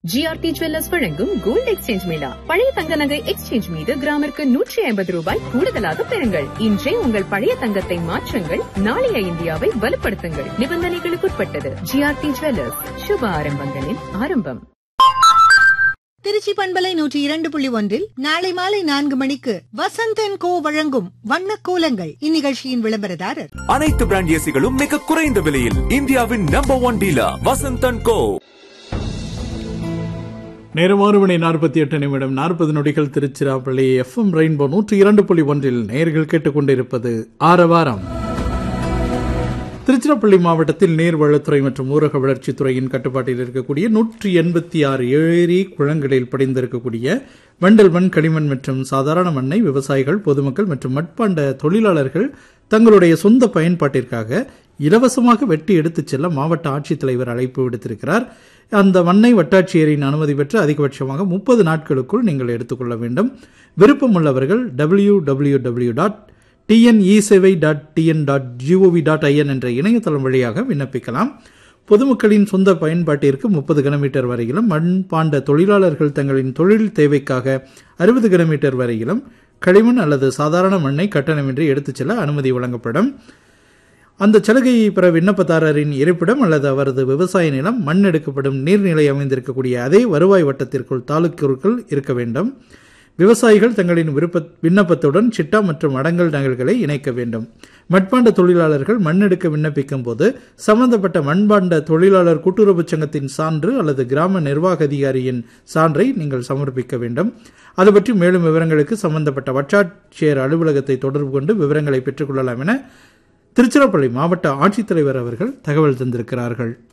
GRT jewellers வழங்கும் gold exchange mela பழைய தங்க நகை எக்ஸ்சேஞ்ச் மீது கிராமிற்கு நூற்றி ஐம்பது ரூபாய் கூடுதலாக பெறுங்கள் இன்றே உங்கள் பழைய தங்கத்தை மாற்றுங்கள் நாளைய இந்தியாவை வலுப்படுத்துங்கள் நிபந்தனைகளுக்குட்பட்டது ஜிஆர்டி ஜுவல்லர்ஸ் சுப ஆரம்பங்களின் ஆரம்பம் திருச்சி பண்பலை நூற்றி இரண்டு புள்ளி ஒன்றில் நாளை மாலை நான்கு மணிக்கு வசந்தன் கோ வழங்கும் வண்ண கோலங்கள் இந்நிகழ்ச்சியின் விளம்பரதாரர் அனைத்து பிராண்ட் ஏசிகளும் மிக குறைந்த விலையில் இந்தியாவின் number one dealer Vasanthan co நேரம் ஆறு மணி நாற்பத்தி எட்டு நிமிடம் நாற்பது நொடிகள் திருச்சிராப்பள்ளி எஃப்எம் ரெயின்போ நூற்றி இரண்டு புள்ளி ஒன்றில் நேர்கள் கேட்டுக்கொண்டிருப்பது ஆரவாரம் திருச்சிராப்பள்ளி மாவட்டத்தில் நீர்வளத்துறை மற்றும் ஊரக வளர்ச்சித்துறையின் கட்டுப்பாட்டில் இருக்கக்கூடிய நூற்றி எண்பத்தி ஆறு ஏரி குளங்களில் படிந்திருக்கக்கூடிய வண்டல் மண் களிமண் மற்றும் சாதாரண மண்ணை விவசாயிகள் பொதுமக்கள் மற்றும் மட்பாண்ட தொழிலாளர்கள் தங்களுடைய சொந்த பயன்பாட்டிற்காக இலவசமாக வெட்டி எடுத்துச் செல்ல மாவட்ட ஆட்சித்தலைவர் அழைப்பு விடுத்திருக்கிறார் அந்த மண்ணை வட்டாட்சியரின் அனுமதி பெற்று அதிகபட்சமாக முப்பது நாட்களுக்குள் நீங்கள் எடுத்துக்கொள்ள வேண்டும் விருப்பமுள்ளவர்கள் W W W dot TNE சேவை dot TN dot GOV dot IN என்ற இணையதளம் வழியாக விண்ணப்பிக்கலாம் பொதுமக்களின் சொந்த பயன்பாட்டிற்கு முப்பது கிலோமீட்டர் வரையிலும் மண்பாண்ட தொழிலாளர்கள் தங்களின் தொழில் தேவைக்காக அறுபது கிலோமீட்டர் வரையிலும் களிமண் அல்லது சாதாரண மண்ணை கட்டணமின்றி எடுத்துச் செல்ல அனுமதி வழங்கப்படும் அந்த சலுகையை பெற விண்ணப்பதாரரின் இருப்பிடம் அல்லது அவரது விவசாய நிலம் மண் எடுக்கப்படும் நீர்நிலை அமைந்திருக்கக்கூடிய அதே வருவாய் வட்டத்திற்குள் தாலுக்குகள் இருக்க வேண்டும் விவசாயிகள் தங்களின் விருப்ப விண்ணப்பத்துடன் சிட்டா மற்றும் அடங்கல் நகல்களை இணைக்க வேண்டும் மட்பாண்ட தொழிலாளர்கள் மண் எடுக்க விண்ணப்பிக்கும் போது சம்பந்தப்பட்ட மண்பாண்ட தொழிலாளர் கூட்டுறவு சங்கத்தின் சான்று அல்லது கிராம நிர்வாக அதிகாரியின் சான்றை நீங்கள் சமர்ப்பிக்க வேண்டும் அது பற்றி மேலும் விவரங்களுக்கு சம்பந்தப்பட்ட வட்டாட்சியர் அலுவலகத்தை தொடர்பு கொண்டு விவரங்களை பெற்றுக்கொள்ளலாம் என திருச்சிராப்பள்ளி மாவட்ட ஆட்சித்தலைவர் அவர்கள் தகவல் தந்திருக்கிறார்கள்